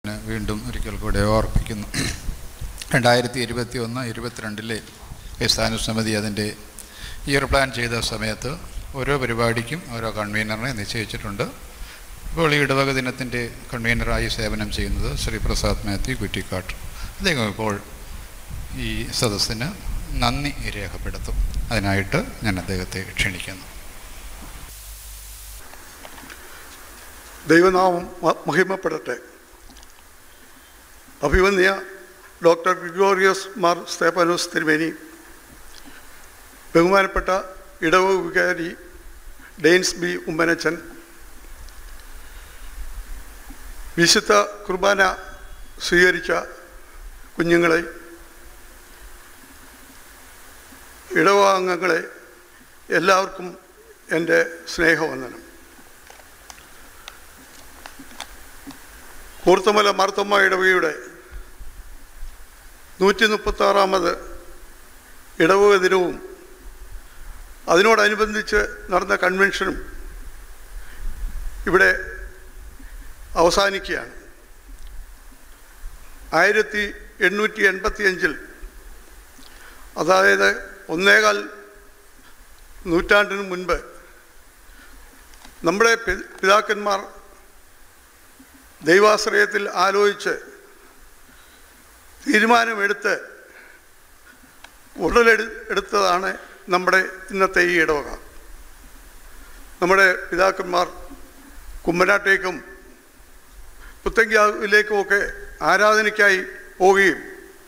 വീണ്ടും ഒരിക്കൽ കൂടെ ഓർപ്പിക്കുന്നു രണ്ടായിരത്തി ഇരുപത്തി ഒന്ന് ഇരുപത്തിരണ്ടിലെ സ്ഥാനുസമിതി അതിൻ്റെ ഇയർ പ്ലാൻ ചെയ്ത സമയത്ത് ഓരോ പരിപാടിക്കും ഓരോ കൺവീനറിനെ നിശ്ചയിച്ചിട്ടുണ്ട് ഇപ്പോൾ ഈ ഇടവക ദിനത്തിൻ്റെ കൺവീനറായി സേവനം ചെയ്യുന്നത് ശ്രീ പ്രസാദ് മാത്യു കുറ്റിക്കാട്ട് അദ്ദേഹം ഇപ്പോൾ ഈ സദസ്സിന് നന്ദി രേഖപ്പെടുത്തും അതിനായിട്ട് ഞാൻ അദ്ദേഹത്തെ ക്ഷണിക്കുന്നു ദൈവനാമം മ- മഹിമപ്പെടട്ടെ അഭിവന്യ ഡോക്ടർ ഗ്രിഗോറിയസ് മാർ സ്തേപ്പനോസ് തിരുമേനി ബഹുമാനപ്പെട്ട ഇടവ വികാരി ഡെയിൻസ് ബി ഉമ്മനച്ചൻ വിശുദ്ധ കുർബാന സ്വീകരിച്ച കുഞ്ഞുങ്ങളെ ഇടവ അംഗങ്ങളെ എല്ലാവർക്കും എൻ്റെ സ്നേഹവന്ദനം കൂർത്തമല മാർത്തമ്മ ഇടവകയുടെ നൂറ്റി മുപ്പത്തി ആറാമത് ഇടവക ദിനവും അതിനോടനുബന്ധിച്ച് നടന്ന കൺവെൻഷനും ഇവിടെ അവസാനിക്കുകയാണ് ആയിരത്തി എണ്ണൂറ്റി എൺപത്തി അഞ്ചിൽ അതായത് ഒന്നേകാൽ നൂറ്റാണ്ടിന് മുൻപ് നമ്മുടെ പി- പിതാക്കന്മാർ ദൈവാശ്രയത്തിൽ ആലോചിച്ച് തീരുമാനമെടുത്ത് ഉടലെടു എടുത്തതാണ് നമ്മുടെ ഇന്നത്തെ ഈ ഇടവക നമ്മുടെ പിതാക്കന്മാർ കുമ്മനാട്ടേക്കും പുത്തങ്കാവിലേക്കുമൊക്കെ ആരാധനയ്ക്കായി പോവുകയും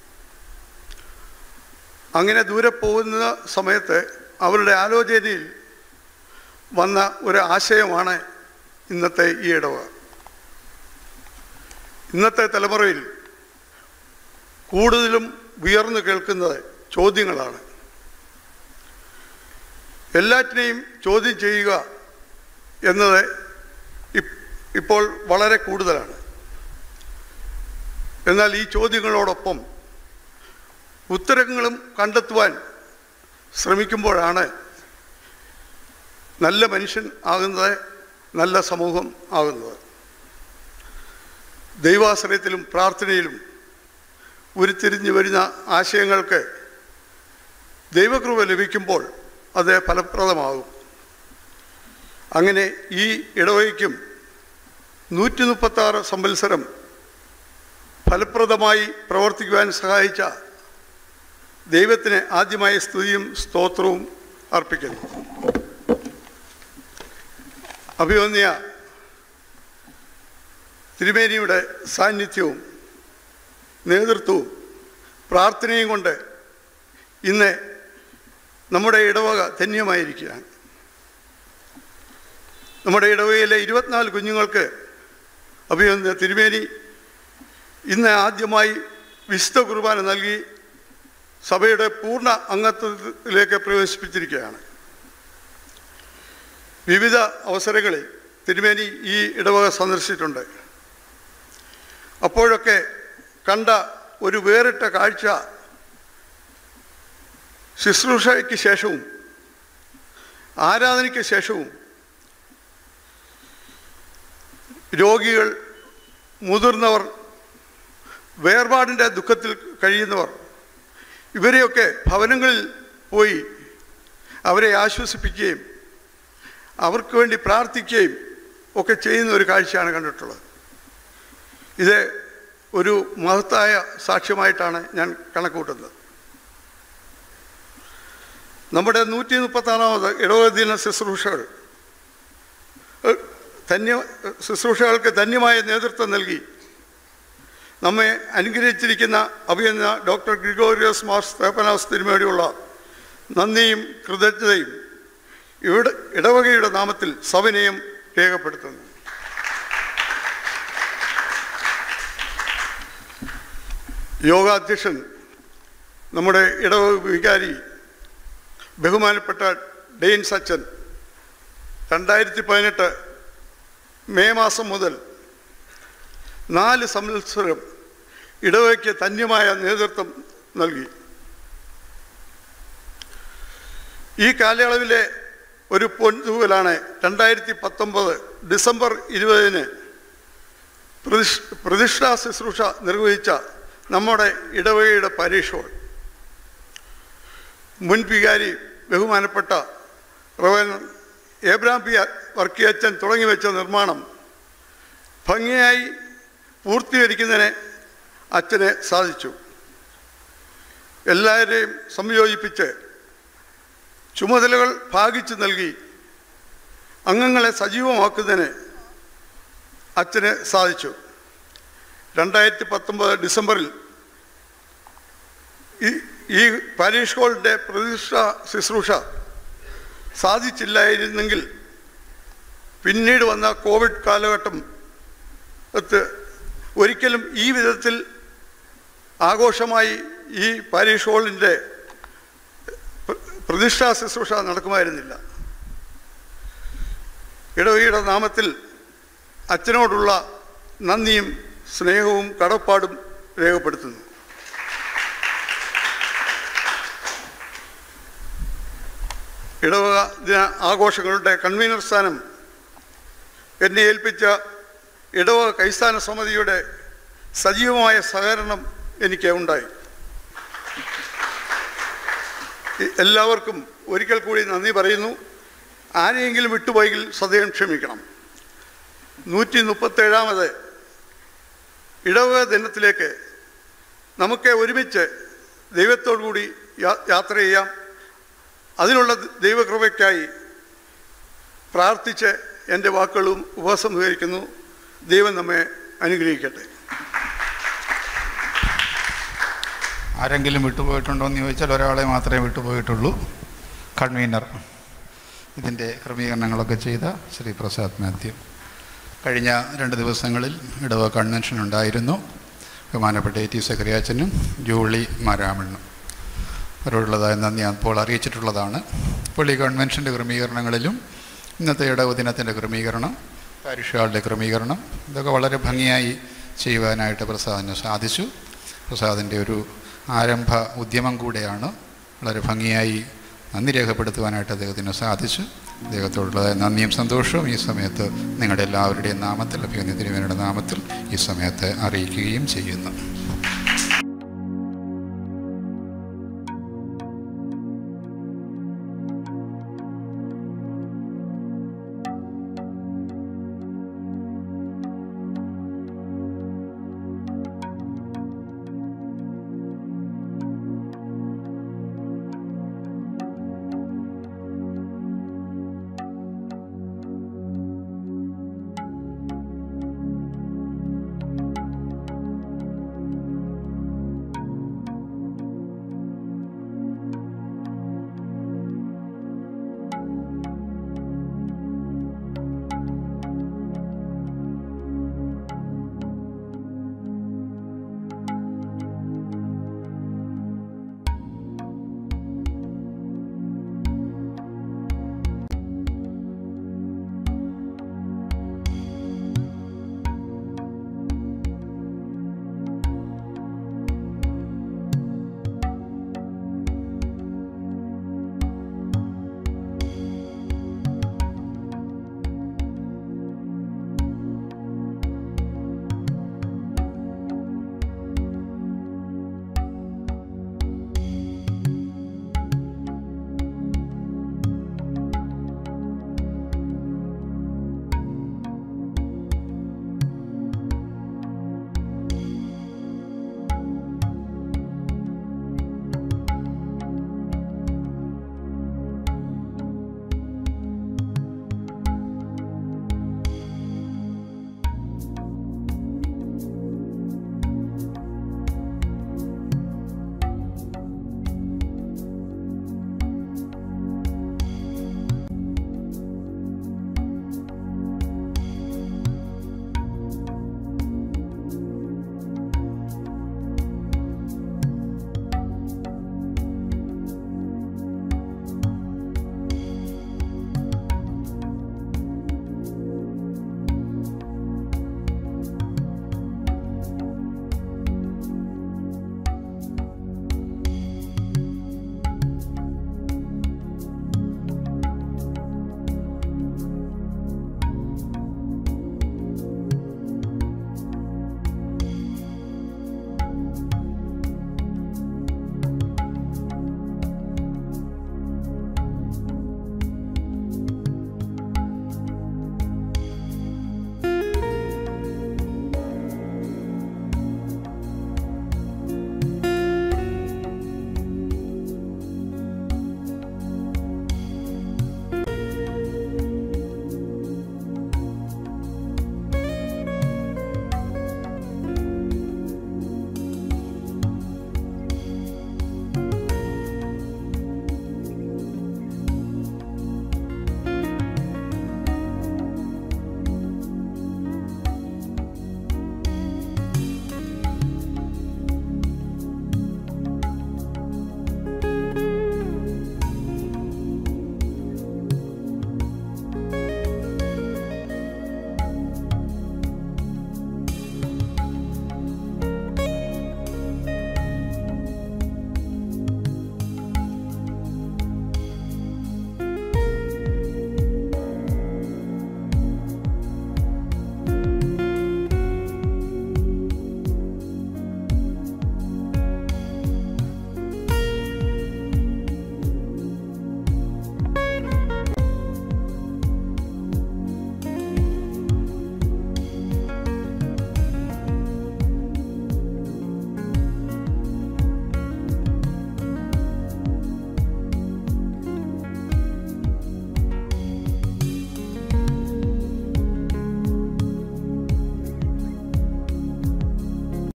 അങ്ങനെ ദൂരെ പോകുന്ന സമയത്ത് അവരുടെ ആലോചനയിൽ വന്ന ഒരു ആശയമാണ് ഇന്നത്തെ ഈ ഇടവക ഇന്നത്തെ തലമുറയിൽ കൂടുതലും ഉയർന്നു കേൾക്കുന്നത് ചോദ്യങ്ങളാണ് എല്ലാറ്റിനെയും ചോദ്യം ചെയ്യുക എന്നത് ഇപ്- ഇപ്പോൾ വളരെ കൂടുതലാണ് എന്നാൽ ഈ ചോദ്യങ്ങളോടൊപ്പം ഉത്തരങ്ങളും കണ്ടെത്തുവാൻ ശ്രമിക്കുമ്പോഴാണ് നല്ല മനുഷ്യൻ ആകുന്നത് നല്ല സമൂഹം ആകുന്നത് ദൈവാശ്രയത്തിലും പ്രാർത്ഥനയിലും ഉരുത്തിരിഞ്ഞു വരുന്ന ആശയങ്ങൾക്ക് ദൈവകൃപ ലഭിക്കുമ്പോൾ അത് ഫലപ്രദമാകും അങ്ങനെ ഈ ഇടവയ്ക്കും നൂറ്റി മുപ്പത്താറ് സംവത്സരം ഫലപ്രദമായി പ്രവർത്തിക്കുവാൻ സഹായിച്ച ദൈവത്തിന് ആദ്യമായ സ്തുതിയും സ്തോത്രവും അർപ്പിക്കുന്നു അഭിവന്യ തിരുമേനിയുടെ സാന്നിധ്യവും നേതൃത്വവും പ്രാർത്ഥനയും കൊണ്ട് ഇന്ന് നമ്മുടെ ഇടവക ധന്യമായിരിക്കുകയാണ് നമ്മുടെ ഇടവകയിലെ ഇരുപത്തിനാല് കുഞ്ഞുങ്ങൾക്ക് അഭിനന്ദ തിരുമേനി ഇന്ന് ആദ്യമായി വിശുദ്ധ കുർബാന നൽകി സഭയുടെ പൂർണ്ണ അംഗത്വത്തിലേക്ക് പ്രവേശിപ്പിച്ചിരിക്കുകയാണ് വിവിധ അവസരങ്ങളിൽ തിരുമേനി ഈ ഇടവക സന്ദർശിച്ചിട്ടുണ്ട് അപ്പോഴൊക്കെ കണ്ട ഒരു വേറിട്ട കാഴ്ച ശുശ്രൂഷയ്ക്ക് ശേഷവും ആരാധനയ്ക്ക് ശേഷവും രോഗികൾ മുതിർന്നവർ വേർപാടിൻ്റെ ദുഃഖത്തിൽ കഴിയുന്നവർ ഇവരെയൊക്കെ ഭവനങ്ങളിൽ പോയി അവരെ ആശ്വസിപ്പിക്കുകയും അവർക്ക് വേണ്ടി പ്രാർത്ഥിക്കുകയും ഒക്കെ ചെയ്യുന്ന ഒരു കാഴ്ചയാണ് കണ്ടിട്ടുള്ളത് ഇത് ഒരു മഹത്തായ സാക്ഷ്യമായിട്ടാണ് ഞാൻ കണക്കൂട്ടുന്നത് നമ്മുടെ നൂറ്റി മുപ്പത്താറാമത് ഇടവദിന ശുശ്രൂഷകൾ ഏഹ്, ധന്യ ശുശ്രൂഷകൾക്ക് ധന്യമായ നേതൃത്വം നൽകി നമ്മെ അനുഗ്രഹിച്ചിരിക്കുന്ന അഭിനന്ദ ഡോക്ടർ ഗ്രിഗോറിയസ് മാർ സ്തേപ്പനാസ് തിരുമേടിയുള്ള നന്ദിയും കൃതജ്ഞതയും ഇവിടെ ഇടവകയുടെ നാമത്തിൽ സവിനയം രേഖപ്പെടുത്തുന്നു യോഗാധ്യക്ഷൻ നമ്മുടെ ഇടവ വികാരി ബഹുമാനപ്പെട്ട ഡെയിൻ സച്ചൻ രണ്ടായിരത്തി പതിനെട്ട് മെയ് മാസം മുതൽ നാല് സംവത്സരം ഇടവയ്ക്ക് ധന്യമായ നേതൃത്വം നൽകി ഈ കാലയളവിലെ ഒരു പൊൻതൂവലാണ് രണ്ടായിരത്തി പത്തൊമ്പത് ഡിസംബർ ഇരുപതിന് പ്രതിഷ് പ്രതിഷ്ഠാ ശുശ്രൂഷ നിർവഹിച്ച നമ്മുടെ ഇടവകയുടെ പരീക്ഷകൾ മുൻ വികാരി ബഹുമാനപ്പെട്ട റവൻ ഏബ്രാം പി വർക്കിയച്ചൻ തുടങ്ങി വെച്ച നിർമ്മാണം ഭംഗിയായി പൂർത്തീകരിക്കുന്നതിന് അച്ഛന് സാധിച്ചു എല്ലാവരെയും സംയോജിപ്പിച്ച് ചുമതലകൾ ഭാഗിച്ചു നൽകി അംഗങ്ങളെ സജീവമാക്കുന്നതിന് അച്ഛന് സാധിച്ചു രണ്ടായിരത്തി പത്തൊമ്പത് ഡിസംബറിൽ ഈ ഈ പാരീഷ് ഹോളിൻ്റെ പ്രതിഷ്ഠ ശുശ്രൂഷ സാധിച്ചില്ലായിരുന്നെങ്കിൽ പിന്നീട് വന്ന കോവിഡ് കാലഘട്ടം ത്ത് ഒരിക്കലും ഈ വിധത്തിൽ ആഘോഷമായി ഈ പാരീഷ് ഹോളിൻ്റെ പ്ര- പ്രതിഷ്ഠാ ശുശ്രൂഷ നടക്കുമായിരുന്നില്ല ഇടവകയുടെ നാമത്തിൽ അച്ഛനോടുള്ള നന്ദിയും സ്നേഹവും കടപ്പാടും രേഖപ്പെടുത്തുന്നു ഇടവക ദിന ആഘോഷങ്ങളുടെ കൺവീനർ സ്ഥാനം എന്നെ ഏൽപ്പിച്ച ഇടവക കൈസ്ഥാന സമിതിയുടെ സജീവമായ സഹകരണം എനിക്ക് ഉണ്ടായി ഈ- എല്ലാവർക്കും ഒരിക്കൽ കൂടി നന്ദി പറയുന്നു ആരെയെങ്കിലും വിട്ടുപോയെങ്കിൽ സദയം ക്ഷമിക്കണം നൂറ്റി മുപ്പത്തേഴാമത് ഇടവക ദിനത്തിലേക്ക് നമുക്ക് ഒരുമിച്ച് ദൈവത്തോടു കൂടി യാ- യാത്ര ചെയ്യാം അതിനുള്ള ദൈവകൃപയ്ക്കായി പ്രാർത്ഥിച്ച് എൻ്റെ വാക്കുകളും ഉപസംഹരിക്കുന്നു ദൈവം നമ്മെ അനുഗ്രഹിക്കട്ടെ ആരെങ്കിലും വിട്ടുപോയിട്ടുണ്ടോ എന്ന് ചോദിച്ചാൽ ഒരാളെ മാത്രമേ വിട്ടുപോയിട്ടുള്ളൂ കൺവീനർ ഇതിൻ്റെ ക്രമീകരണങ്ങളൊക്കെ ചെയ്ത ശ്രീ പ്രസാദ് മാത്യു കഴിഞ്ഞ രണ്ട് ദിവസങ്ങളിൽ ഇടവ കൺവെൻഷൻ ഉണ്ടായിരുന്നു ബഹുമാനപ്പെട്ട എ ടി സെക്രട്ടറിയച്ചനും ജൂളി മാരാമണ്ണും അവരോടുള്ളതായ നന്ദി അപ്പോൾ അറിയിച്ചിട്ടുള്ളതാണ് അപ്പോൾ ഈ കൺവെൻഷൻ്റെ ക്രമീകരണങ്ങളിലും ഇന്നത്തെ ഇടവ ദിനത്തിൻ്റെ ക്രമീകരണം പാരിഷാളുടെ ക്രമീകരണം ഇതൊക്കെ വളരെ ഭംഗിയായി ചെയ്യുവാനായിട്ട് പ്രസാദിന് സാധിച്ചു പ്രസാദിൻ്റെ ഒരു ആരംഭ ഉദ്യമം കൂടെയാണ് വളരെ ഭംഗിയായി നന്ദി രേഖപ്പെടുത്തുവാനായിട്ട് അദ്ദേഹത്തിന് സാധിച്ചു അദ്ദേഹത്തോടുള്ളതായ നന്ദിയും സന്തോഷവും ഈ സമയത്ത് നിങ്ങളുടെ എല്ലാവരുടെയും നാമത്തിൽ അഭിനന്ദ തിരുവേനയുടെ നാമത്തിൽ ഈ സമയത്ത് അറിയിക്കുകയും ചെയ്യുന്നു